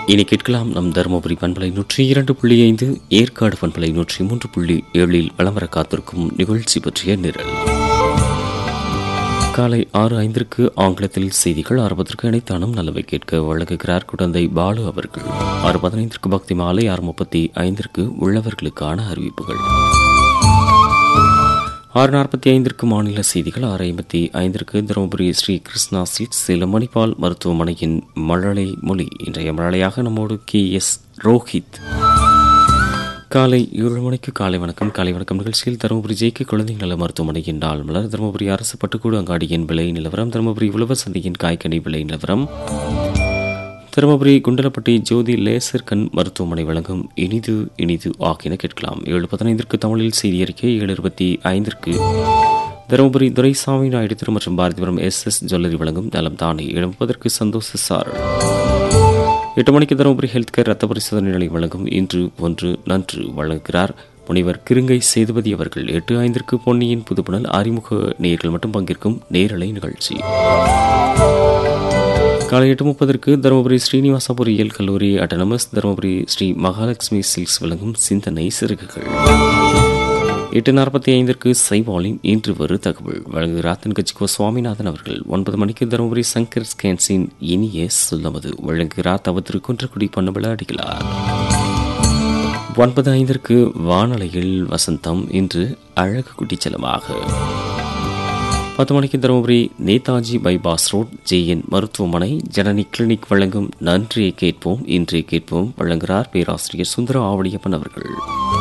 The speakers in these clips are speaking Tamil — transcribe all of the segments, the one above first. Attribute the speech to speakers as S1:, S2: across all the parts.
S1: இனி கேட்கலாம் நம் தருமபுரி பண்பலை நூற்றி இரண்டு புள்ளி ஐந்து ஏற்காடு பண்பலை நூற்றி மூன்று புள்ளி ஏழில் வலம் வர காத்திருக்கும் நிகழ்ச்சி பற்றிய நிரல் காலை ஆறு ஐந்திற்கு ஆங்கிலத்தில் செய்திகள் அறுபதற்கு இணைத்தானும் நல்லவை கேட்க வழங்குகிறார் குழந்தை பாலு அவர்கள் ஆறு பதினைந்திற்கு பக்தி மாலை ஆறு முப்பத்தி ஐந்திற்கு உள்ளவர்களுக்கான அறிவிப்புகள் ஆறு நாற்பத்தி ஐந்திற்கு மாநில செய்திகள் ஆறு ஐம்பத்தி ஐந்திற்கு தருமபுரி ஸ்ரீ கிருஷ்ணா சில்க்ஸ் சேலம் மணிப்பால் மருத்துவமனையின் மழலை மொழி இன்றைய மழலையாக நம்மோடு கே எஸ் ரோஹித் காலை ஏழு மணிக்கு காலை வணக்கம் காலை வணக்கம் நிகழ்ச்சியில் தருமபுரி ஜேகே குழந்தைகள் நல மருத்துவமனையின் நாள் மலர் தருமபுரி அரசு பட்டுக்கூடு அங்காடியின் விலை நிலவரம் தருமபுரி உழவர் சந்தையின் காய்கனி விலை நிலவரம் தருமபுரி குண்டலப்பட்டி ஜோதி லேசர் கண் மருத்துவமனை வழங்கும் இனிது இனிது ஆகியன கேட்கலாம் ஏழு பதினைந்திற்கு தமிழில் செய்தி அறிக்கை ஏழு இருபத்தி ஐந்திற்கு தருமபுரி துரைசாமி நாயுடு திரு மற்றும் பாரதிபுரம் எஸ் எஸ் ஜுவல்லரி வழங்கும் நலம் தானே ஏழு முப்பதற்கு சந்தோஷ சார் எட்டு மணிக்கு தருமபுரி ஹெல்த் கேர் ரத்த பரிசோதனை நிலையம் வழங்கும் இன்று ஒன்று நன்று வழங்குகிறார் முனைவர் கிருங்கை சேதுபதி அவர்கள் எட்டு ஐந்திற்கு பொன்னியின் புதுப்புணல் அறிமுக நேயர்கள் மட்டும் பங்கேற்கும் நேரலை நிகழ்ச்சி காலை எட்டு முப்பதற்கு தருமபுரி ஸ்ரீனிவாச பொறியியல் கல்லூரி அட்டனமஸ் தருமபுரி ஸ்ரீ மகாலட்சுமி சில்க்ஸ் வழங்கும் சிந்தனை சிறுகுகள் எட்டு நாற்பத்தி ஐந்திற்கு சைவாலின் இன்று வரு தகவல் வழங்குகிறார் தென்கட்சிக்கோ சுவாமிநாதன் அவர்கள் ஒன்பது மணிக்கு தருமபுரி சங்கர் ஸ்கேன்ஸின் இனிய சொல்லமது வழங்குகிறார் தவ திருக்குன்றக்குடி பொன்னபிள அடிகளார் ஒன்பது ஐந்திற்கு வானலையில் வசந்தம் இன்று அழகு குட்டிச்சலமாக பத்து மணிக்கு Dharmapuri Netaji bypass road JN மருத்துவமனை ஜனனி கிளினிக் வழங்கும் நன்றியை கேட்போம் இன்றே கேட்போம் வழங்குகிறார் பேராசிரியர் சுந்தர ஆவடியப்பன் அவர்கள்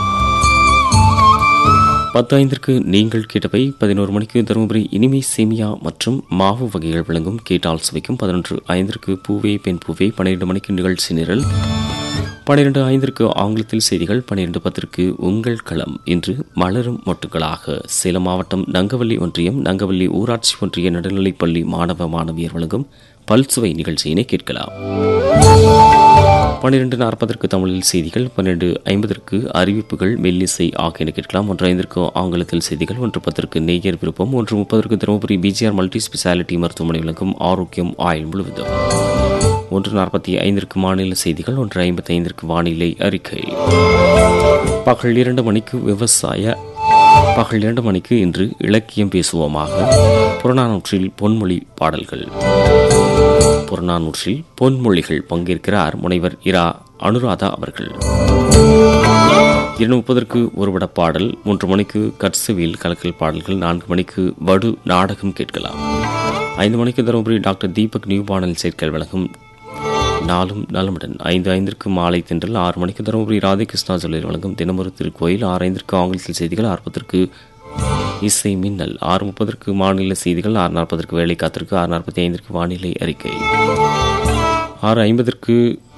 S1: பத்து ஐந்திற்கு நீங்கள் கேட்டவை பதினோரு மணிக்கு தருமபுரி இனிமை சேமியா மற்றும் மாவு வகைகள் வழங்கும் கேட்டால் சுவைக்கும் பதினொன்று ஐந்திற்கு பூவே பெண் பூவே பன்னிரண்டு மணிக்கு நிகழ்ச்சி நிரல் பன்னிரண்டு ஐந்திற்கு ஆங்கிலத்தில் செய்திகள் பன்னிரண்டு பத்திற்கு உங்கள் களம் இன்று மலரும் மொட்டுகளாக சேலம் மாவட்டம் நங்கவல்லி ஒன்றியம் நங்கவல்லி ஊராட்சி ஒன்றிய நடுநிலைப்பள்ளி மாணவ மாணவியர் வழங்கும் பல்சுவை நிகழ்ச்சியினை கேட்கலாம் பன்னிரண்டு நாற்பதற்கு தமிழில் செய்திகள் பன்னிரண்டு ஐம்பதற்கு அறிவிப்புகள் மெல்லிசை ஆகியன கேட்கலாம் ஒன்று ஐந்திற்கு ஆங்கிலத்தில் செய்திகள் ஒன்று பத்திற்கு நேயர் விருப்பம் ஒன்று முப்பதற்கு தருமபுரி பிஜிஆர் மல்டி ஸ்பெஷாலிட்டி மருத்துவமனை வழங்கும் ஆரோக்கியம் ஆயுள் முழுவதும் ஒன்று நாற்பத்தி ஐந்திற்கு மாநில செய்திகள் ஒன்று ஐம்பத்தி ஐந்திற்கு வானிலை அறிக்கை பகல் இரண்டு மணிக்கு விவசாய பகல் இரண்டு மணிக்கு இன்று இலக்கியம் பேசுவோமாக புறநானூற்றில் பொன்மொழி பாடல்கள் புறநானூற்றில் பொன்மொழிகள் பங்கேற்கிறார் முனைவர் இரா அனுராதா அவர்கள் இரண்டு முப்பதற்கு ஒருபட பாடல் மூன்று மணிக்கு கட்சுவில் கலக்கல் பாடல்கள் நான்கு மணிக்கு வடு நாடகம் கேட்கலாம் ஐந்து மணிக்கு தருமபுரி டாக்டர் தீபக் நியூ பாடல் சேர்க்கல் வழங்கும் நாளும் நலமுடன் ஐந்து ஐந்திற்கு மாலை தென்றல் ஆறு மணிக்கு தருமபுரி ராதிகிருஷ்ணா ஜுவல்லர் வழங்கும் தினமொரு திருக்கோயில் ஆறு ஐந்திற்கு ஆங்கிலத்தில் செய்திகள் ஆறு பத்திற்கு இசை மின்னல் ஆறு முப்பதற்கு மாநில செய்திகள் ஆறு நாற்பதற்கு வேலை காத்திருக்கு ஆறு நாற்பத்தி ஐந்திற்கு வானிலை அறிக்கை ஆறு ஐம்பதற்கு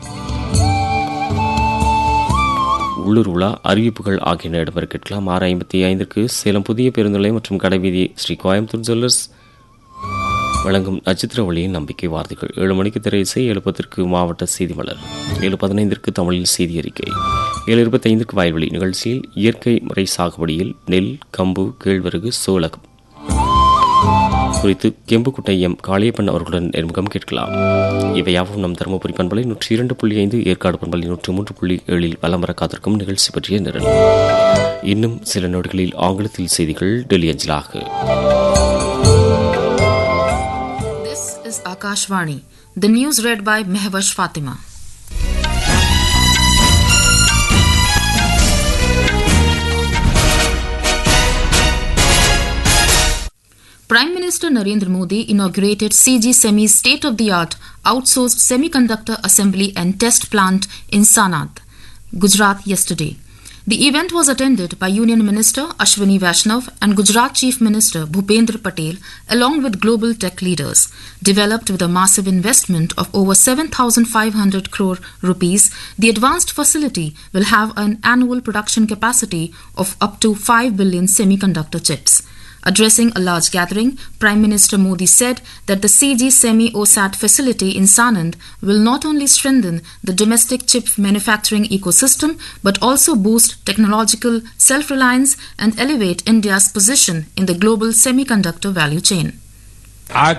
S1: உள்ளூர் உலா அறிவிப்புகள் ஆகியன இடம்பெற கேட்கலாம் ஆறு ஐம்பத்தி ஐந்திற்கு சேலம் புதிய பேருந்து நிலையம் மற்றும் கடைவீதி ஸ்ரீ கோயம்புத்தூர் ஜுவல்லர்ஸ் வழங்கும் நட்சத்திர ஒளியின் நம்பிக்கை வார்த்தைகள் ஏழு மணிக்கு திரை இசை எழுப்பத்திற்கு மாவட்ட செய்தி மலர் ஏழு பதினைந்திற்கு தமிழில் செய்தி அறிக்கை ஏழு இருபத்தைந்திற்கு வயல்வெளி நிகழ்ச்சியில் இயற்கை முறை சாகுபடியில் நெல் கம்பு கேழ்வரகு சோளகம் குறித்து கெம்புக்குட்டை எம் காளியப்பன் அவர்களுடன் நேர்முகம் கேட்கலாம் இவையாவும் நம் தருமபுரி பண்பலை நூற்றி இரண்டு புள்ளி ஐந்து ஏற்காடு பண்பலை நூற்றி மூன்று புள்ளி ஏழில் வலம் வர காத்திருக்கும் நிகழ்ச்சி பற்றிய நிரல் இன்னும் சில நொடிகளில் ஆங்கிலத்தில் செய்திகள் டெல்லி அஞ்சலாக
S2: is Akashvani. The news read by Mehwash Fatima. Prime Minister Narendra Modi inaugurated CG Semi's state of the art outsourced semiconductor assembly and test plant in Sanad, Gujarat yesterday. The event was attended by Union Minister Ashwini Vaishnav and Gujarat Chief Minister Bhupendra Patel along with global tech leaders. Developed with a massive investment of over 7,500 crore rupees, the advanced facility will have an annual production capacity of up to 5 billion semiconductor chips. Addressing a large gathering, Prime Minister Modi said that the CG Semi OSAT facility in Sanand will not only strengthen the domestic chip manufacturing ecosystem but also boost technological self reliance and elevate India's position in the global semiconductor value chain.